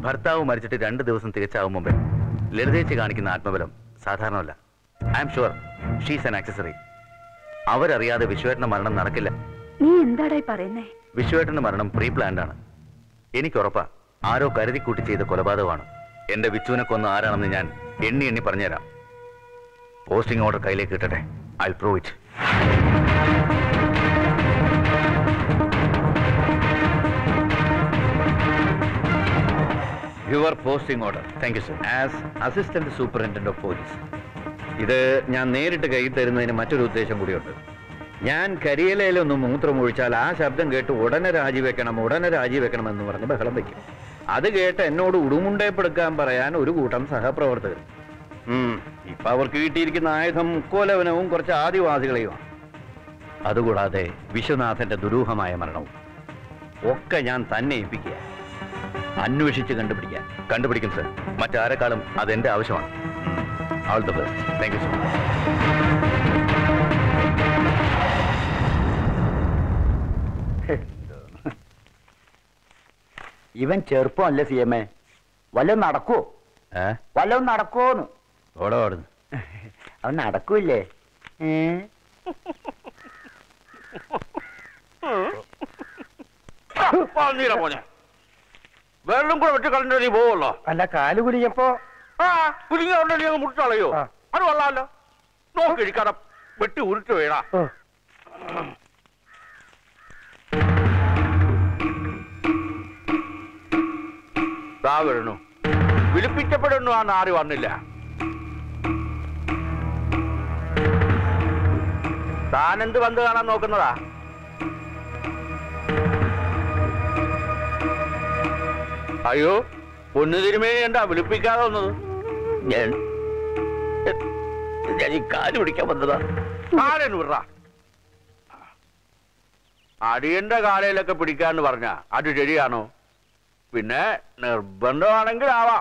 ഭർത്താവ് മരിച്ചിട്ട് രണ്ട് ദിവസം തികച്ചാവും മുമ്പേ ലളിതേച്ച് കാണിക്കുന്ന ആത്മബലം സാധാരണമല്ല I am sure she's an accessory അവരറിയാതെ വിശ്വേട്ടന്റെ മരണം നടക്കില്ല നീ എന്താടായി പറയുന്നേ വിശ്വേട്ടന്റെ മരണം പ്രീ പ്ലാൻഡ് ആണ് എനിക്ക് ഉറപ്പാ ആരോ കരുതി കൂട്ടി ചെയ്ത കൊലപാതകമാണ് എന്റെ വിച്ചുവിനെ കൊന്ന ആരാണെന്ന് ഞാൻ എണ്ണി എണ്ണി പറഞ്ഞുതരാം പോസ്റ്റിംഗ് ഓർഡർ കയ്യിലേക്ക് കിട്ടട്ടെ I prove it your posting order thank you sir as assistant superintendent of police ഇത് ഞാൻ നേരിട്ട് കൈ തരുന്നതിന് മറ്റൊരു ഉദ്ദേശം കൂടിയുണ്ട് ഞാൻ കരിയലയിലൊന്ന് മൂത്രമൊഴിച്ചാൽ ആ ശബ്ദം കേട്ട് ഉടനെ രാജിവെക്കണം ഉടനെ രാജിവെക്കണം എന്ന് പറഞ്ഞ് ബഹളം വയ്ക്കും അത് കേട്ട് എന്നോട് ഉടുമുണ്ടയപ്പെടുക്കാൻ പറയാൻ ഒരു കൂട്ടം സഹപ്രവർത്തകർ ഉം, ഇപ്പൊ അവർക്ക് കിട്ടിയിരിക്കുന്ന ആയുധം മുക്കോലവനവും കുറച്ച് ആദിവാസികളെയുമാണ് അതുകൂടാതെ വിശ്വനാഥന്റെ ദുരൂഹമായ മരണവും ഒക്കെ ഞാൻ തന്നെ ഏൽപ്പിക്കുക അന്വേഷിച്ച് കണ്ടുപിടിക്കാൻ കണ്ടുപിടിക്കും സർ മറ്റാരെക്കാളും അതെന്റെ ആവശ്യമാണ് all the best thank you so much ഇവൻ ചെറുപ്പമല്ലേ സി എം എ വല്ലതും നടക്കുവോ ഏ വല്ലതും നടക്കുവോന്ന് ഓടോ ഓടുന്നു അവൻ നടക്കൂല്ലേ ഏ? വെള്ളം കൂടെ വെട്ടി കളഞ്ഞ നീ പോവല്ലോ അല്ല കാല് കുടിയപ്പോ ആ കുരുങ്ങ നീ അങ്ങ് മുറിച്ചളയോ ആ. അത് കൊള്ളാമല്ലോ നോക്കി ഇരിക്കാതെ വെട്ടി ഉരുട്ട് വീണാ ദാ വരുന്നു വിളിപ്പിക്കപ്പെടുന്നു ആ നാറി വന്നില്ല താനെന്ത് വന്ന് കാണാൻ നോക്കുന്നതാ അയ്യോ പൊന്നു തിരുമേനി എന്താ വിളിപ്പിക്കാതെ വന്നത് ഞാൻ ഞാൻ ഈ കാല് പിടിക്കാൻ വന്നതാ കാലന് വിട അടിയന്റെ കാലയിലൊക്കെ പിടിക്കാന്ന് പറഞ്ഞ അത് ശരിയാണോ പിന്നെ നിർബന്ധമാണെങ്കിൽ ആവാം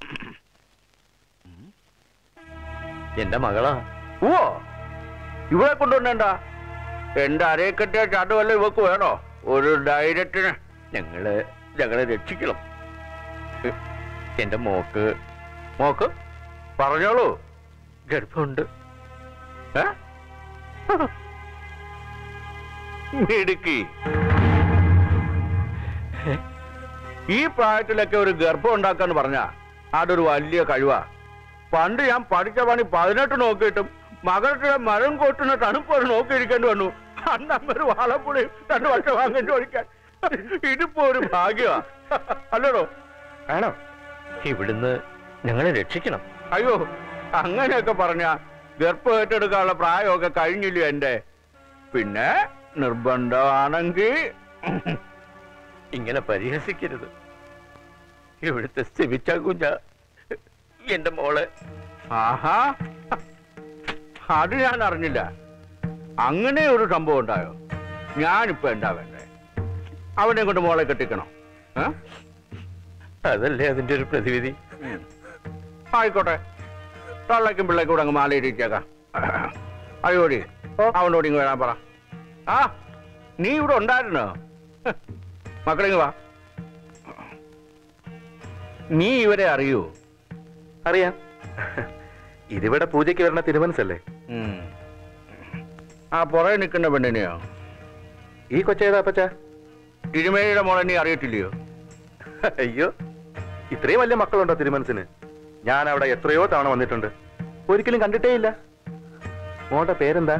എന്റെ മകളാ ഓ ഇവിടെ കൊണ്ടുവന്നേണ്ട എന്റെ അരയെക്കെട്ടിയ ചാട്ട് വല്ല ഇവക്ക് വേണോ ഒരു ഡയറക്റ്റിന് ഞങ്ങള് ഞങ്ങളെ രക്ഷിക്കണം എന്റെ മോക്ക് മോക്ക് പറഞ്ഞോളൂ ഗർഭമുണ്ട് ഏ? മിടുക്കി ഈ പ്രായത്തിലൊക്കെ ഒരു ഗർഭം ഉണ്ടാക്കാന്ന് പറഞ്ഞ അതൊരു വലിയ കഴിവാ പണ്ട് ഞാൻ പഠിച്ച പണി പതിനെട്ട് നോക്കിയിട്ടും മകളുടെ മരം കൊട്ടുന്ന തണുപ്പ് ഒരു നോക്കിയിരിക്കേണ്ടി വന്നു അന്നമ്മ ഒരു വാളപ്പുളി രണ്ട് വർഷം വാങ്ങിട്ട് ഒഴിക്കാൻ ഇതിപ്പോ ഒരു ഭാഗ്യമാ അല്ലടോ ആണോ ഇവിടുന്ന് ഞങ്ങളെ രക്ഷിക്കണം അയ്യോ അങ്ങനെയൊക്കെ പറഞ്ഞ ഗർഭം ഏറ്റെടുക്കാനുള്ള പ്രായമൊക്കെ കഴിഞ്ഞില്ല എന്റെ പിന്നെ നിർബന്ധമാണെങ്കിൽ ഇങ്ങനെ പരിഹസിക്കരുത് ഇവിടുത്തെ സ്ഥിമിച്ച കുഞ്ഞ എന്റെ മോള് ആഹാ അത് ഞാൻ അറിഞ്ഞില്ല അങ്ങനെ ഒരു സംഭവം ഉണ്ടായോ ഞാനിപ്പോ എന്താ വേണ്ടേ അവനെ കൊണ്ട് മോളെ കെട്ടിക്കണോ ഏ? അതല്ലേ അതിന്റെ ഒരു പ്രതിവിധി ആയിക്കോട്ടെ തള്ളയ്ക്കും പിള്ളേക്കും കൂടെ അങ്ങ് മാലയിടിച്ചേക്കാം അയ്യോടി അവനോട് ഇങ്ങ് വരാൻ പറ ആ നീ ഇവിടെ ഉണ്ടായിരുന്നോ മക്കളിങ് വാ നീ ഇവരെ അറിയൂ അറിയാം ഇതിവിടെ പൂജയ്ക്ക് വരുന്ന തിരുമനസല്ലേ ആ പുറകെ നിൽക്കുന്ന പെണ്ണിനെയോ ഈ കൊച്ചേതാ പച്ച തിരുമേനിയുടെ മോളെ നീ അറിയത്തില്ലയോ അയ്യോ ഇത്രയും വലിയ മക്കളുണ്ടോ തിരുമനസിന് ഞാൻ അവിടെ എത്രയോ തവണ വന്നിട്ടുണ്ട് ഒരിക്കലും കണ്ടിട്ടേ ഇല്ല മോളുടെ പേരെന്താ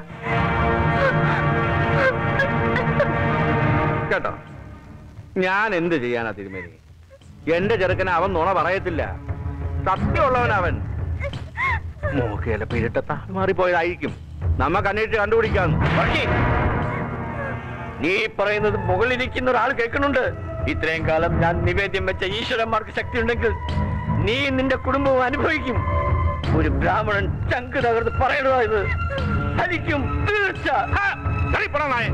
കേട്ടോ ഞാൻ എന്ത് ചെയ്യാനാ തിരുമേനി എന്റെ ചെറുക്കനെ അവൻ നുണ പറയത്തില്ല സത്യമുള്ളവൻ അവൻ മൂക്കേല പിരിട്ട മാറിപ്പോയതായിരിക്കും നമുക്ക് അന്വേഷിച്ച് കണ്ടുപിടിക്കാം വഴി. നീ പറയുന്നത് മുകളിലിരിക്കുന്ന ഒരാൾ കേൾക്കുന്നുണ്ട് ഇത്രയും കാലം ഞാൻ നിവേദ്യം വെച്ച ഈശ്വരന്മാർക്ക് ശക്തി ഉണ്ടെങ്കിൽ നീ നിന്റെ കുടുംബവും അനുഭവിക്കും ഒരു ബ്രാഹ്മണൻ ചങ്ക് തകർത്ത് പറയണതാ ഇത് ഫലിക്കും തീർച്ച ഹാ, കളിപ്പണ നായ.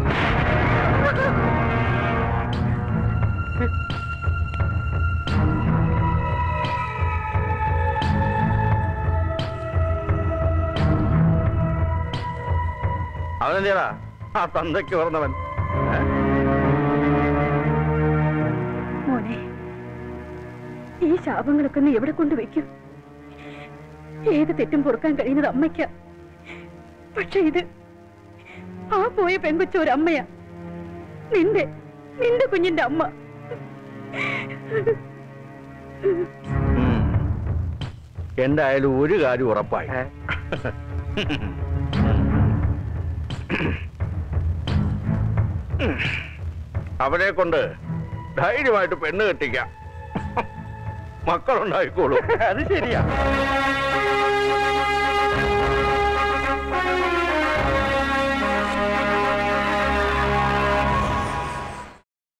അവനെന്തിയാ ആ തന്തയ്ക്ക് പറഞ്ഞവൻ മോനെ ഈ ശാപങ്ങളൊക്കെ നീ എവിടെ കൊണ്ട് വെക്കും ഏത് തെറ്റും പൊറുക്കാൻ കഴിയുന്നത് അമ്മയ്ക്ക പക്ഷെ ഇത് ആ പോയ പെൺകൊച്ച ഒരു അമ്മയാ നിന്റെ നിന്റെ കുഞ്ഞിന്റെ അമ്മ എന്തായാലും ഒരു കാര്യം ഉറപ്പായി ഏ? അവരെ കൊണ്ട് ധൈര്യമായിട്ട് പെണ്ണ് കെട്ടിക്കാം മക്കളുണ്ടായിക്കോളൂ അത് ശരിയാ